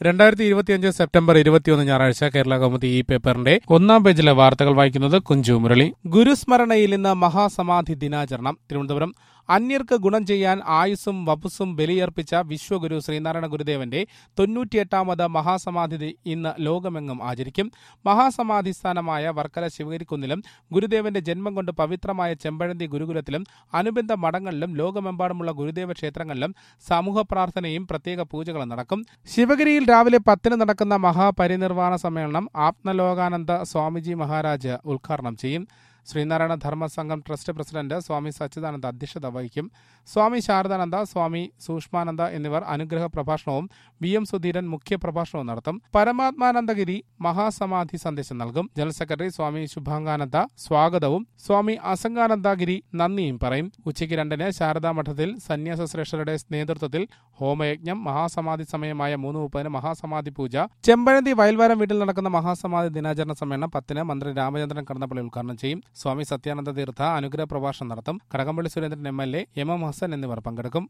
രണ്ടായിരത്തി ഇരുപത്തിയഞ്ച് സെപ്റ്റംബർ ഇരുപത്തിയൊന്ന് ഞായറാഴ്ച കേരള കൗമുദി ഈ പേപ്പറിന്റെ ഒന്നാം പേജിലെ വാർത്തകൾ വായിക്കുന്നത് കുഞ്ചു മുരളി ഗുരുസ്മരണയിൽ ഇന്ന് മഹാസമാധി ദിനാചരണം തിരുവനന്തപുരം അന്യർക്ക് ഗുണം ചെയ്യാൻ ആയുസ്സും വപുസും ബലിയർപ്പിച്ച വിശ്വഗുരു ശ്രീനാരായണ ഗുരുദേവന്റെ തൊണ്ണൂറ്റിയെട്ടാമത് മഹാസമാധി ദി- ഇന്ന് ലോകമെങ്ങും ആചരിക്കും മഹാസമാധി സ്ഥാനമായ വർക്കല ശിവഗിരിക്കുന്നിലും ഗുരുദേവന്റെ ജന്മം കൊണ്ട് പവിത്രമായ ചെമ്പഴന്തി ഗുരുകുലത്തിലും അനുബന്ധ മഠങ്ങളിലും ലോകമെമ്പാടുമുള്ള ഗുരുദേവ ക്ഷേത്രങ്ങളിലും സമൂഹ പ്രാർത്ഥനയും പ്രത്യേക പൂജകളും നടക്കും ശിവഗിരിയിൽ രാവിലെ പത്തിന് നടക്കുന്ന മഹാപരിനിർവാണ സമ്മേളനം ആത്മലോകാനന്ദ സ്വാമിജി മഹാരാജ് ഉദ്ഘാടനം ചെയ്യും ശ്രീനാരായണ ധർമ്മ സംഘം ട്രസ്റ്റ് പ്രസിഡന്റ് സ്വാമി സച്ചിദാനന്ദ അധ്യക്ഷത വഹിക്കും സ്വാമി ശാരദാനന്ദ സ്വാമി സൂക്ഷ്മാനന്ദ എന്നിവർ അനുഗ്രഹ പ്രഭാഷണവും വി എം സുധീരൻ മുഖ്യ പ്രഭാഷണവും നടത്തും പരമാത്മാനന്ദഗിരി മഹാസമാധി സന്ദേശം നൽകും ജനറൽ സെക്രട്ടറി സ്വാമി ശുഭാംഗാനന്ദ സ്വാഗതവും സ്വാമി അസംഗാനന്ദഗിരി നന്ദിയും പറയും ഉച്ചയ്ക്ക് രണ്ടിന് ശാരദാ മഠത്തിൽ സന്യാസ ശ്രേഷ്ഠരുടെ നേതൃത്വത്തിൽ ഹോമയജ്ഞം മഹാസമാധി സമയമായ മൂന്ന് മുപ്പതിന് മഹാസമാധി പൂജ ചെമ്പഴന്തി വയൽവാരം വീട്ടിൽ നടക്കുന്ന മഹാസമാധി ദിനാചരണ സമ്മേളനം പത്തിന് മന്ത്രി രാമചന്ദ്രൻ കടന്നപ്പള്ളി ഉദ്ഘാടനം ചെയ്യും സ്വാമി സത്യാനന്ദ തീർത്ഥ അനുഗ്രഹ പ്രഭാഷണം നടത്തും Kadakampally Surendran M L A M M Hassan എന്നിവർ പങ്കെടുക്കും